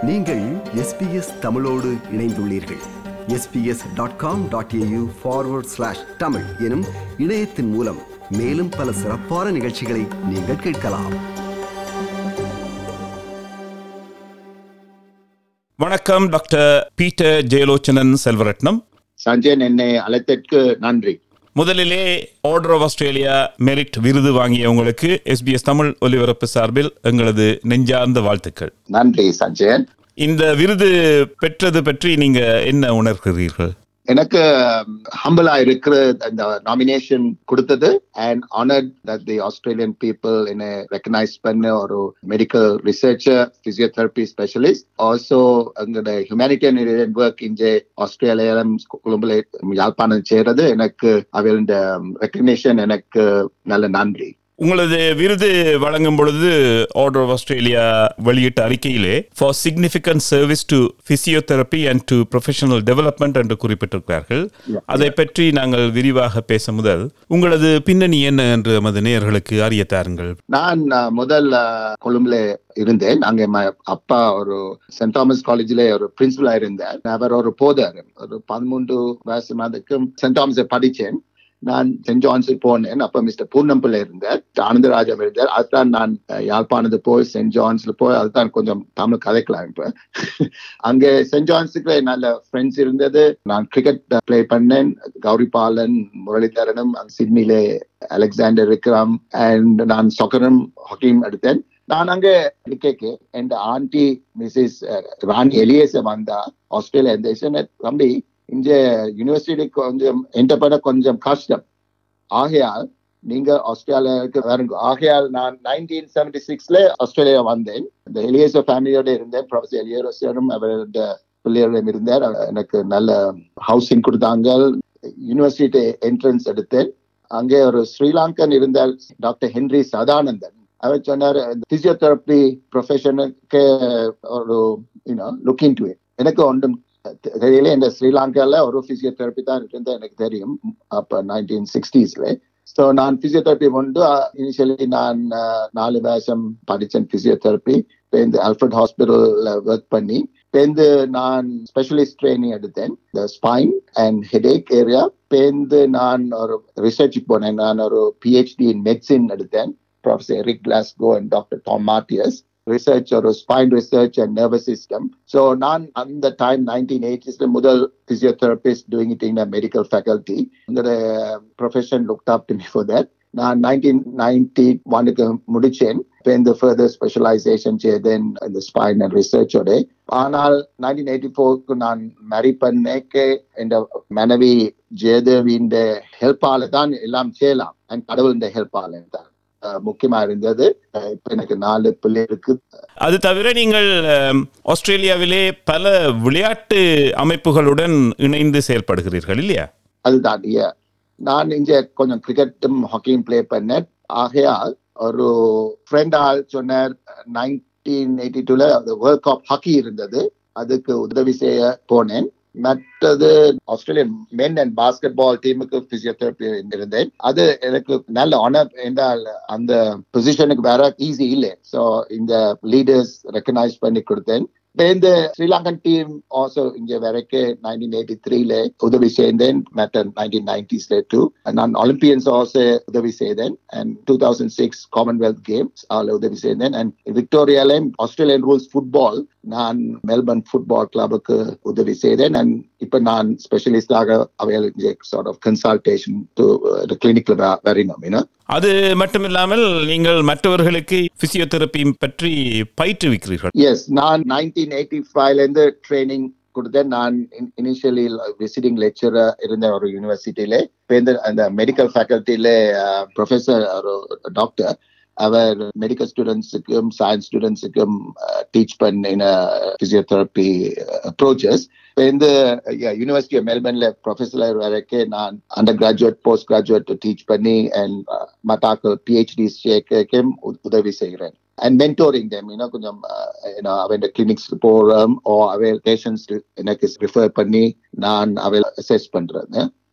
நீங்கள் எஸ்பிஎஸ் தமிழோடு இணைந்துள்ளீர்கள் SBS dot com dot AU forward slash Tamil எனும் இணையத்தின் மூலம் மேலும் பல சிறப்பான நிகழ்ச்சிகளை நீங்கள் கேட்கலாம் வணக்கம் டாக்டர் பீட்டர் ஜெயலோச்சனன் செல்வரட்னம் சஞ்சயன் என்னை அழைத்ததற்கு நன்றி முதலிலே ஆர்டர் ஆஃப் ஆஸ்திரேலியா மெரிட் விருது வாங்கிய உங்களுக்கு எஸ்பிஎஸ் தமிழ் ஒலிபரப்பு சார்பில் எங்களது நெஞ்சார்ந்த வாழ்த்துக்கள் நன்றி சஞ்சயன் இந்த விருது பெற்றது பற்றி நீங்க என்ன உணர்கிறீர்கள் எனக்கு ஹம்பிளா இருக்கிற இந்த நாமினேஷன் கொடுத்தது and honoured that the Australian people என்ன ரெக்கனைஸ் பண்ண ஒரு medical researcher physiotherapy specialist also எங்களோட ஹியூமானிட்டேரியன் ஒர்க் இங்கே ஆஸ்திரேலியாவிலும் கொழும்புல யாழ்ப்பாணம் செய்யறது எனக்கு அவங்களோட ரெக்கக்னேஷன் எனக்கு நல்ல நன்றி உங்களது விருது வழங்கும் பொழுது ஆர்டர் ஆஃப் ஆஸ்திரேலியா வெளியிட்ட அறிக்கையிலே for significant service to physiotherapy and to professional development என்று குறிப்பிட்டிருக்கிறார்கள் அதை பற்றி நாங்கள் விரிவாக பேச முதல் உங்களது பின்னணி என்ன என்று எமது நேயர்களுக்கு அறிய தாருங்கள் நான் அஹ், முதல் அஹ், கொழும்புல இருந்தேன் அங்க ம- அப்பா ஒரு சென்ட் தாமஸ் காலேஜ்ல ஒரு பிரின்சிபலா இருந்தார் அவர் ஒரு போதர் ஒரு பதிமூன்று வயசு மாதத்துக்கும் சென்ட் தாமஸ் படிச்சேன் நான் சென்ட் ஜான்ஸுக்கு போனேன் அப்ப மிஸ்டர் பூர்ணம்பிள்ளை இருந்தார் ஆனந்தராஜம் இருந்தார் அதுதான் நான் அஹ், யாழ்ப்பாணத்து போய் சென்ட் ஜான்ஸ்ல போய் அதுதான் கொஞ்சம் தமிழ் கதைக்கலாம் இப்ப அங்க சென்ட் ஜான்ஸுக்கு நல்ல ஃப்ரெண்ட்ஸ் இருந்தது நான் கிரிக்கெட் ப்ளே பண்ணேன் கௌரி பாலன் முரளிதரனும் அங்க சிட்னிலே அலெக்சாண்டர் விக்ரம் அண்ட் நான் சொக்கரும் ஹாக்கியும் எடுத்தேன் நான் அங்க இருக்கேக்கு என் ஆண்டி மிஸ்ஸஸ் ராணி எலியேச வந்தா ஆஸ்திரேலியா இந்த சொன்ன தம்பி இங்க யூனிவர்சிட்டி கொஞ்சம் என்கிட்ட பண்ண கொஞ்சம் கஷ்டம் ஆகையால் நீங்க ஆஸ்திரேலியாவுக்கு வருங்க ஆகையால் நான் நைன்டீன் செவன்டி சிக்ஸ்ல ஆஸ்திரேலியா வந்தேன் இந்த எலியேச ஃபேமிலியோட இருந்தேன் ப்ரொஃபசர் எலியரசரும் அவரோட பிள்ளைகளும் இருந்தார் எனக்கு நல்ல ஹவுசிங் கொடுத்தாங்க யூனிவர்சிட்டி என்ட்ரன்ஸ் எடுத்தேன் அங்கே ஒரு ஸ்ரீலங்கன் இருந்தால் டாக்டர் ஹென்ரி சதானந்தன் அவர் சொன்னார் பிசியோதெரப்பி ப்ரொஃபஷனுக்கு ஒரு யூனோ லுக்கிங் டு எனக்கு ஒன்றும் தெரியல இந்த ஸ்ரீலங்கால ஒரு பிசியோதெரப்பி தான் இருந்தது எனக்கு தெரியும் அப்ப நைன்டீன் சிக்ஸ்டீஸ்ல ஸோ நான் பிசியோதெரப்பி கொண்டு இனிஷியலி நான் அஹ், நாலு வருஷம் படித்தேன் பிசியோதெரப்பி இந்த அல்ஃபர்ட் ஹாஸ்பிட்டல்ல ஒர்க் பண்ணி பேருந்து நான் ஸ்பெஷலிஸ்ட் ட்ரைனிங் எடுத்தேன் இந்த ஸ்பைன் அண்ட் ஹெடேக் ஏரியா பேருந்து நான் ஒரு ரிசர்ச் போனேன் நான் ஒரு பிஹெச்டி இன் மெடிசின் எடுத்தேன் professor Eric Glasgow and doctor Tom Martius research ஒரு spine research and nervous system so நான் அந்த டைம் நைன்டீன் எயிட்டிஸ்ல முதல் physiotherapist doing it in medical faculty இந்த profession look up to me for that நான் nineteen ninety ஒனுக்கு முடிச்சேன் இப்போ இந்த ஃபர்தர் ஸ்பெஷலைசேஷன் செய்தேன் இந்த ஸ்பைன் அண்ட் ரிசர்ச்சோட ஆனால் நைன்டீன் எயிட்டி ஃபோருக்கு நான் மேரி பண்ணேக்கு என் மனைவி ஜெயதேவியின் ஹெல்ப்பால தான் எல்லாம் செய்யலாம் அண்ட் கடவுளின் ஹெல்ப்பால தான் அஹ், முக்கியமா இருந்தது அஹ், இப்ப எனக்கு நாலு பிள்ளை இருக்கு அது தவிர நீங்கள் அம், ஆஸ்திரேலியாவிலே பல விளையாட்டு அமைப்புகளுடன் இணைந்து செயல்படுகிறீர்கள் இல்லையா அதுதான் yeah. நான் இங்க கொஞ்சம் கிரிக்கெட்டும் ஹாக்கியும் ப்ளே பண்ணேன் ஆகையால் ஒரு ஃப்ரெண்ட் ஆள் சொன்னார் நைன்டீன் எயிட்டி டூல வேர்ல்ட் கப் ஹாக்கி இருந்தது அதுக்கு உதவி செய்ய போனேன் மற்றது Australian men and basketball டீமுக்கு பிசியோதெரப்பி இருந்தேன் அது எனக்கு நல்ல ஆனர் என்றால் அந்த பொசிஷனுக்கு வேற ஈஸி இல்லை ஸோ இந்த லீடர்ஸ் ரெக்கனைஸ் பண்ணி கொடுத்தேன் இப்ப இந்த ஸ்ரீலங்கன் டீம் ஆல்சோ இங்க வரைக்கும் நைன்டீன் எயிட்டி த்ரீல உதவி செய்தேன் மற்ற நைன்டீன் நைன்டிஸ்ல டூ நான் ஒலிம்பியன்ஸ் ஆல்சோ உதவி செய்தேன் and two thousand six Commonwealth Games அதில் உதவி செய்தேன் அண்ட் விக்டோரியாலையும் ஆஸ்திரேலியன் ரூல்ஸ் ஃபுட்பால் நான் மெல்பர்ன் ஃபுட்பால் கிளப்புக்கு உதவி செய்தேன் அண்ட் இப்ப நான் ஸ்பெஷலிஸ்டாக அவைகளுக்கு சார்ட் ஆஃப் கன்சல்டேஷன் டு கிளினிக்ல வரணும் ஏன்னா அது மட்டுமில்லாமல் நீங்கள் மற்றவர்களுக்கு பிசியோதெரப்பி பற்றி பயிற்றுவிக்கிறீர்கள் எஸ் நான் நைன்டீன் எயிட்டி ஃபைவ்ல இருந்து ட்ரைனிங் கொடுத்தேன் நான் இனிஷியலி விசிட்டிங் லெக்சரர் இருந்த ஒரு யூனிவர்சிட்டியில இப்போ இந்த அந்த மெடிக்கல் ஃபேக்கல்ட்டியில ப்ரொஃபஸர் ஒரு டாக்டர் அவர் மெடிக்கல் ஸ்டூடெண்ட்ஸுக்கும் சயின்ஸ் ஸ்டூடெண்ட்ஸுக்கும் டீச் பண்ணின பிசியோதெரப்பி அப்ரோச்சஸ் இப்போ இந்த யூனிவர்சிட்டி ஆஃப் மெல்பர்ன்ல ப்ரொஃபஸர் வரைக்கும் நான் undergraduate postgraduate teach பண்ணி அண்ட் மத்தாக்கள் பிஹெச்டி சேர்க்கும் உதவி செய்கிறேன் அண்ட் மென்டோரிங் தேம் இன்னும் கொஞ்சம் அவன் கிளினிக்ஸ் போகிறோம் ஓ அவன் பேஷண்ட்ஸ் எனக்கு ரிஃபர் பண்ணி நான் அவள் அசஸ் பண்றேன்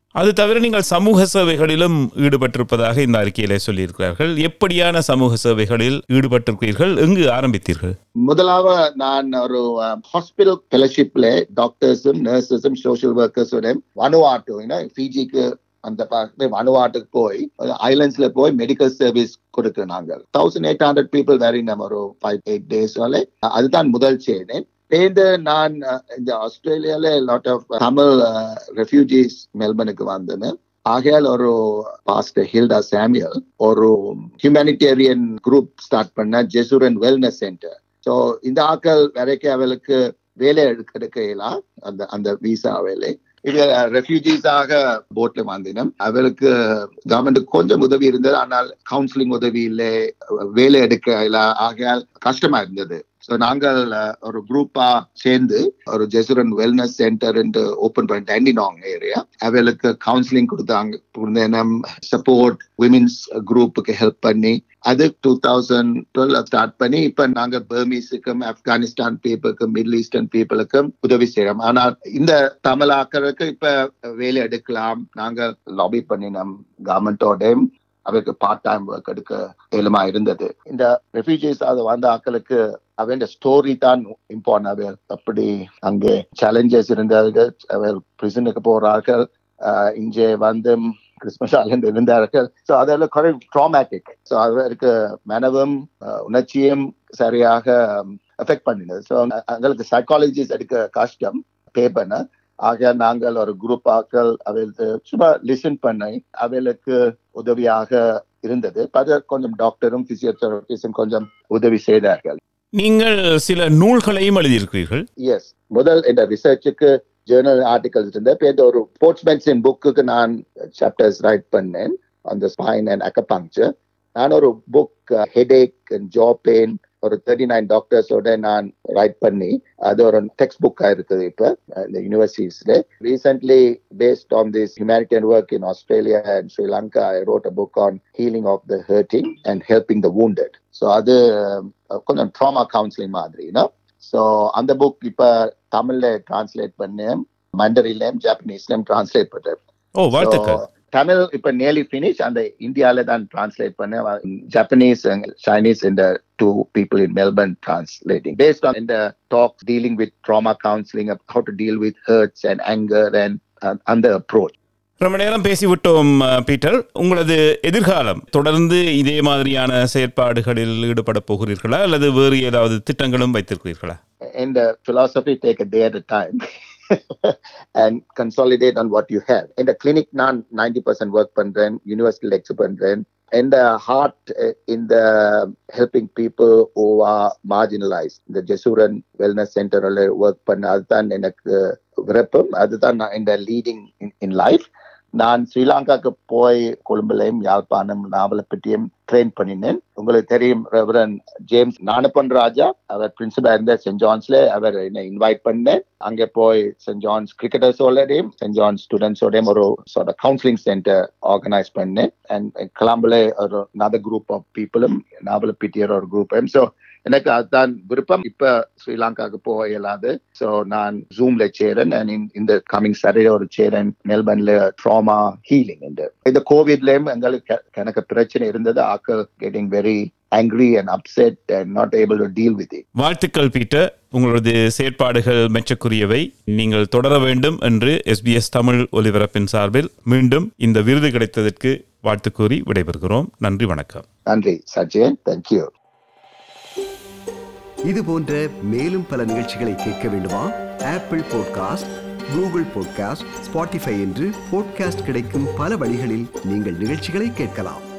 அது தவிர நீங்கள் சமூக சேவைகளிலும் ஈடுபட்டிருப்பதாக இந்த அறிக்கையிலே சொல்லியிருக்கிறார்கள் எப்படியான சமூக சேவைகளில் ஈடுபட்டிருக்கிறீர்கள் எங்கு ஆரம்பித்தீர்கள் முதலாவது நான் ஒரு ஹாஸ்பிட்டல் ஃபெலோஷிப்ல டாக்டர்ஸும் நர்சஸும் சோஷியல் ஒர்க்கர்ஸுடன் வனுவாட்டு ஃபிஜிக்கு அந்த பக்கத்துல வனுவாட்டுக்கு போய் ஐலண்ட்ஸ்ல போய் மெடிக்கல் சர்வீஸ் கொடுக்கிறோம் நாங்கள் தௌசண்ட் எயிட் ஹண்ட்ரட் பீப்புள் வேற நம்ம ஒரு ஃபைவ் எயிட் டேஸ் அதுதான் முதல் செய்தேன் சேர்ந்து நான் அஹ், இந்த ஆஸ்திரேலியால லாட் ஆஃப் தமிழ் ரெஃப்யூஜிஸ் மெல்பனுக்கு வந்தேன் ஆகையால் ஒரு பாஸ்டர் ஹில்டா சாமியல் ஒரு ஹியூமனிடேரியன் குரூப் ஸ்டார்ட் பண்ண ஜெசூரன் வெல்னஸ் சென்டர் ஸோ இந்த ஆக்கள் வரைக்கும் அவளுக்கு வேலை எடுக்க எடுக்கலாம் அந்த அந்த விசா வேலை இது ரெஃப்யூஜிஸாக போட்ல வந்தினம் அவளுக்கு கவர்மெண்ட் கொஞ்சம் உதவி இருந்தது ஆனால் கவுன்சிலிங் உதவி இல்லை வேலை எடுக்க இல்லை ஆகையால் கஷ்டமா இருந்தது ஸோ நாங்கள் அஹ், ஒரு குரூப்பா சேர்ந்து ஒரு ஜெசுரன் வெல்னஸ் சென்டர் ஓபன் பண்ணி டேண்டினாங் ஏரியா அவளுக்கு கவுன்சிலிங் கொடுத்தாங்க கொடுத்தேன் சப்போர்ட் விமென்ஸ் குரூப்புக்கு ஹெல்ப் பண்ணி அது டூ தௌசண்ட் டுவெல் ஸ்டார்ட் பண்ணி இப்ப நாங்க பர்மீஸுக்கும் ஆப்கானிஸ்தான் பீப்புளுக்கும் மிடில் ஈஸ்டர்ன் பீப்புளுக்கும் உதவி செய்யறோம் ஆனால் இந்த தமிழாக்களுக்கு இப்ப வேலை எடுக்கலாம் நாங்க லாபி பண்ணினோம் கவர்மெண்டோட அவருக்கு பார்ட் டைம் ஒர்க் எடுக்க இயலுமா இருந்தது இந்த ரெஃப்யூஜிஸ் அது வந்த ஆக்களுக்கு அவன் ஸ்டோரி தான் இம்பார்ட்டன் அவர் அப்படி அங்கே சேலஞ்சஸ் இருந்தார்கள் அவர் பிரிசனுக்கு போறார்கள் ஆஹ் இங்கே வந்து கிறிஸ்மஸ் ஐலண்ட் இருந்தார்கள் ஸோ அதெல்லாம் குறை ட்ராமேட்டிக் ஸோ அவருக்கு மனவும் ஆஹ் உணர்ச்சியும் சரியாக எஃபெக்ட் பண்ணினது ஸோ எங்களுக்கு சைக்காலஜிஸ்ட் எடுக்க கஷ்டம் பே பண்ண ஆக நாங்கள் ஒரு குரூப் ஆக்கள் அவளுக்கு சும்மா லிசன் பண்ணி அவளுக்கு உதவியாக இருந்தது அது கொஞ்சம் டாக்டரும் பிசியோதெரபிஸ்டும் கொஞ்சம் உதவி செய்தார்கள் நீங்கள் சில நூல்களையும் எழுதியிருக்கிறீர்கள் எஸ் முதல் இந்த ரிசர்ச்சுக்கு ஜேர்னல் ஆர்டிகல்ஸ் இருந்த பேர் ஒரு ஸ்போர்ட்ஸ் மெடிசின் புக்குக்கு நான் சாப்டர்ஸ் ரைட் பண்ணேன் அந்த ஸ்பைன் அண்ட் அக்கபங்க்சர் நான் ஒரு book headache and jaw pain ஒரு தேர்ட்டி நைன் டாக்டர்ஸோட நான் ரைட் பண்ணி அது ஒரு டெக்ஸ்ட் புக்கா இருக்குது இப்ப அஹ், இந்த யூனிவர்சிட்டிஸ்ல recently based on this humanitarian work in Australia and Sri Lanka I wrote a book on healing of the hurting and helping the wounded so அது அஹ், கொஞ்சம் ட்ராமா கவுன்சிலிங் மாதிரி you know? ஸோ அந்த book இப்ப தமிழ்ல translate பண்ணேன் மண்டரிலையும் ஜாப்பனீஸ்லயும் translate பண்ணேன் ஓ வாழ்த்துக்கள் So, Tamil இப்ப நேலி ஃபினிஷ் அந்த இந்தியால தான் டிரான்ஸ்லேட் பண்ணேன் ஜப்பனீஸ் சைனீஸ் இந்த two people in Melbourne translating based on இந்த talks dealing with trauma counselling how to deal with hurts and anger and அந்த அப்ரோச் ரொம்ப நேரம் பேசிவிட்டோம் அஹ், பீட்டர் உங்களது எதிர்காலம் தொடர்ந்து இதே மாதிரியான செயற்பாடுகளில் ஈடுபட போகிறீர்களா அல்லது வேறு ஏதாவது திட்டங்களும் வைத்திருக்கிறீர்களா in the philosophy, take a day at a time and consolidate on what you have. In the clinic, non 90% work pandren, university lecture pandren. In the heart, uh, in the helping people who are marginalized. The Jesuran Wellness Center work பண்ண அதுதான் எனக்கு விருப்பம் அதுதான் நான் இந்த leading in life நான் ஸ்ரீலங்காக்கு போய் கொழும்புலையும் Yazhpanam நாவலப்பட்டியும் train பண்ணினேன் உங்களுக்கு தெரியும் ரெவரன் ஜேம்ஸ் நானப்பன் ராஜா அவர் பிரின்சிபல் இருந்த சென்ட் ஜான்ஸ்ல அவர் என்னை இன்வைட் பண்ணேன் அங்கே போய் சென்ட் ஜான்ஸ் கிரிக்கெட்டர்ஸோடையும் சென்ட் ஜான்ஸ் ஸ்டூடெண்ட்ஸோடையும் ஒரு சார்ட் கவுன்சிலிங் சென்டர் ஆர்கனைஸ் பண்ணேன் அண்ட் கிளம்புல ஒரு நத குரூப் ஆஃப் பீப்புளும் நாவலப்பிட்டியர் ஒரு குரூப்பையும் ஸோ எனக்கு அதுதான் விருப்பம் இப்ப ஸ்ரீலங்காவுக்கு போக இயலாது ஸோ நான் ஜூம்ல சேரன் அண்ட் இந்த கமிங் சாட்டர்டே ஒரு சேரன் மெல்பர்ன்ல ட்ராமா ஹீலிங் இந்த இந்த கோவிட்லயும் எங்களுக்கு எனக்கு பிரச்சனை இருந்தது ஆக்கள் getting very angry and upset and not able to deal with it. வாழ்த்துக்கள் பீட்டர் உங்களது செயற்பாடுகள் மெச்சக்குரியவை நீங்கள் தொடர வேண்டும் என்று எஸ்பிஎஸ் தமிழ் ஒலிபரப்பின் சார்பில் மீண்டும் இந்த விருது கிடைத்ததற்கு வாழ்த்து கூறி விடைபெறுகிறோம் நன்றி வணக்கம் நன்றி சஜயன் தேங்க்யூ இது போன்ற மேலும் பல நிகழ்ச்சிகளை கேட்க வேண்டுமா Apple podcast Google podcast Spotify என்று பாட்காஸ்ட் கிடைக்கும் பல வழிகளில் நீங்கள் நிகழ்ச்சிகளை கேட்கலாம்